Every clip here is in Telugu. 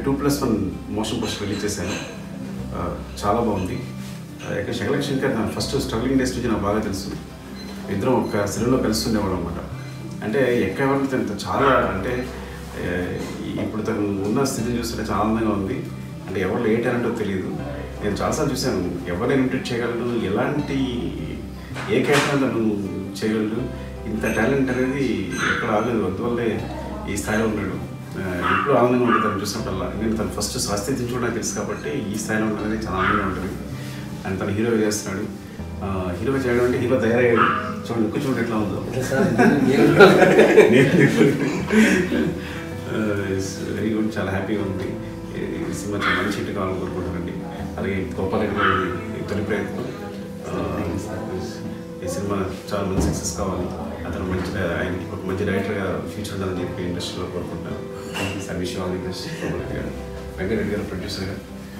two plus one motion poster release చేశాను ఆ, చాలా బాగుంది ఇక్కడ శకలక శంకర్ నా ఫస్ట్ స్ట్రగ్లింగ్ డేస్ నుంచి నాకు బాగా తెలుసు ఇద్దరం ఒక సినిమాలో కలిసి ఉండేవాళ్ళం అనమాట అంటే ఎక్కడి తనతో చాలా అంటే ఏ, ఇప్పుడు తను ఉన్న స్థితిని చూస్తుంటే చాలా ఆనందంగా ఉంది అంటే ఎవరు ఏ టాలెంటో తెలియదు నేను చాలాసార్లు చూశాను ఎవరిని ఇమిటేట్ చేయగలడు ఎలాంటి ఏ క్యారెక్టర్ తను చేయగలడు ఇంత టాలెంట్ అనేది ఎక్కడ రాలేదు అందువల్లే ఈ స్థాయిలో ఉన్నాడు ఆ, ఎప్పుడు ఆనందంగా ఉంటుంది తను చూసినప్పుడల్లా ఎందుకంటే తను ఫస్ట్ స్వాస్థ్యత కూడా నాకు తెలుసు కాబట్టి ఈ స్థాయిలో ఉండడానికి చాలా ఆనందంగా ఉంటుంది అండ్ తను హీరోగా చేస్తున్నాడు ఆ, హీరోగా చేయడం అంటే హీరో తయారయ్యాడు చూడండి ఎక్కువ చూడండి ఎట్లా ఉందో వెరీ గుడ్ చాలా హ్యాపీగా ఉంది ఈ- ఈ సినిమా చాలా మంచి హిట్ కావాలని కోరుకుంటానండి అలాగే గోపాలరెడ్డి గారి ఈ తొలి ప్రయత్నం ఆ, ఈ సినిమా చాలా మంచి సక్సెస్ కావాలి అతను మంచి ఆయనకి ఒక మంచి డైరెక్టర్గా ఫ్యూచర్ ఉండాలని చెప్పి ఇండస్ట్రీలో కోరుకుంటాను సార్ విషయం ఆల్ ది బెస్ట్ గోపాలరెడ్డి గారు వెంకటరెడ్డి గారు ప్రొడ్యూసర్గా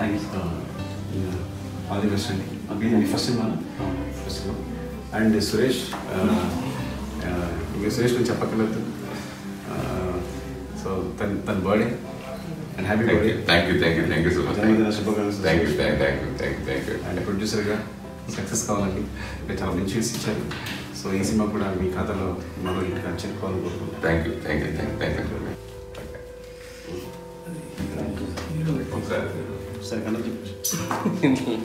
ఆల్ ది బెస్ట్ అండి ఓకే మీ ఫస్ట్ సినిమా ఫస్ట్ సినిమా అండ్ సురేష్ ఆ, ఆ, ఇంకా సురేష్ గురించి చెప్పక్కర్లేదు సో తన తన birthday and happy thank birthday you thank you thank you thank you so much జన్మదిన శుభాకాంక్షలు thank you thank thank you thank you thank you and ప్రొడ్యూసర్గా సక్సెస్ కావాలండి ఇంకా చాలా మంచి హిట్స్ ఇచ్చారు సో ఈ సినిమా కూడా మీ ఖాతాలో మరో హిట్గా చెప్పుకోవాలని కోరుకుంటున్నాను thank you thank you thank thank you ఒకసారి సరే కన్నా చెప్పు